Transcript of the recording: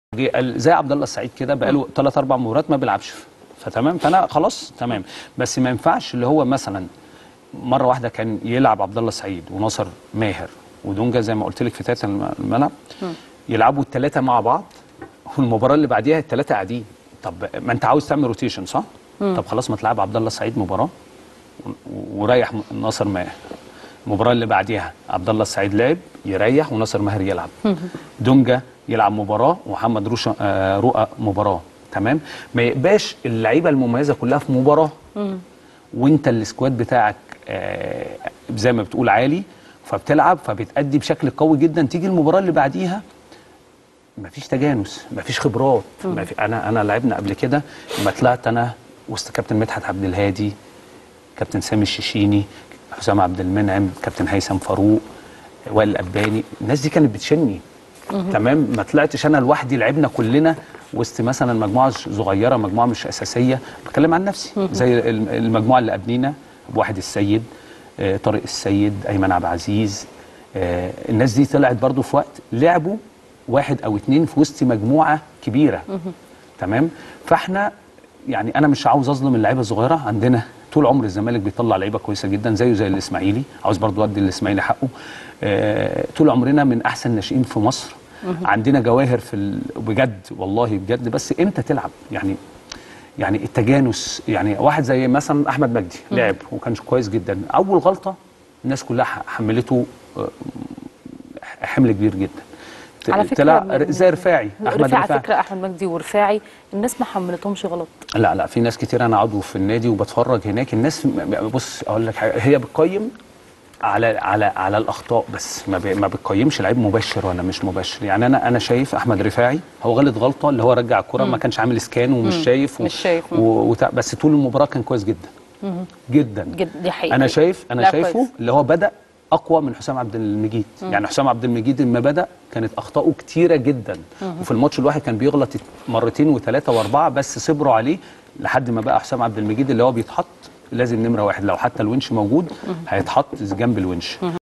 جه قال زي عبد الله السعيد كده بقاله ثلاث اربع مباريات ما بيلعبش فتمام فانا خلاص تمام بس ما ينفعش اللي هو مثلا مره واحده كان يلعب عبد الله السعيد وناصر ماهر ودونجا زي ما قلت لك في تلاتة الملعب يلعبوا الثلاثه مع بعض والمباراه اللي بعديها الثلاثه قاعدين طب ما انت عاوز تعمل روتيشن صح؟ طب خلاص ما تلعب عبد الله السعيد مباراه و- وريح ناصر ماهر المباراه اللي بعديها عبد الله السعيد لعب يريح وناصر ماهر يلعب دونجا يلعب مباراه ومحمد روشا آه رؤى مباراه تمام ما يبقاش اللعيبه المميزه كلها في مباراه وانت السكواد بتاعك آه زي ما بتقول عالي فبتلعب فبتأدي بشكل قوي جدا تيجي المباراه اللي بعديها مفيش تجانس مفيش خبرات ما في انا انا لعبنا قبل كده لما طلعت انا وسط كابتن مدحت عبد الهادي كابتن سامي الشيشيني حسام عبد المنعم كابتن هيثم فاروق وائل الاباني الناس دي كانت بتشني تمام ما طلعتش انا لوحدي لعبنا كلنا وسط مثلا مجموعه صغيره مجموعه مش اساسيه بتكلم عن نفسي زي الم- المجموعه اللي قبلينا ابو واحد السيد آه، طارق السيد ايمن عبد العزيز آه، الناس دي طلعت برضو في وقت لعبوا واحد او اتنين في وسط مجموعه كبيره تمام فاحنا يعني انا مش عاوز اظلم اللعيبه الصغيره عندنا طول عمر الزمالك بيطلع لعيبه كويسه جدا زيه زي الاسماعيلي عاوز برضو ادي الاسماعيلي حقه آه طول عمرنا من احسن الناشئين في مصر عندنا جواهر في ال... بجد والله بجد بس امتى تلعب يعني يعني التجانس يعني واحد زي مثلا احمد مجدي لعب وكان كويس جدا اول غلطه الناس كلها ح- حملته آه، حمل كبير جدا ت- على فكرة طلع من- زي رفاعي احمد رفاعي على رفاعي فكره احمد مجدي ورفاعي الناس ما حملتهمش غلط لا لا في ناس كتير انا عضو في النادي وبتفرج هناك الناس م- م- بص اقول لك حاجه هي بتقيم على على على الاخطاء بس ما, بي ما بتقيمش لعيب مباشر ولا مش مباشر يعني انا انا شايف احمد رفاعي هو غلط غلطه اللي هو رجع الكره ما كانش عامل سكان ومش شايف و مش شايف. و وتع- بس طول المباراه كان كويس جدا جدا جد دي حقيقه انا شايف انا لا شايفه كويس. اللي هو بدا اقوى من حسام عبد المجيد يعني حسام عبد المجيد لما بدا كانت اخطائه كتيره جدا وفي الماتش الواحد كان بيغلط مرتين وثلاثه واربعه بس صبروا عليه لحد ما بقى حسام عبد المجيد اللي هو بيتحط لازم نمره واحد لو حتى الونش موجود هيتحط جنب الونش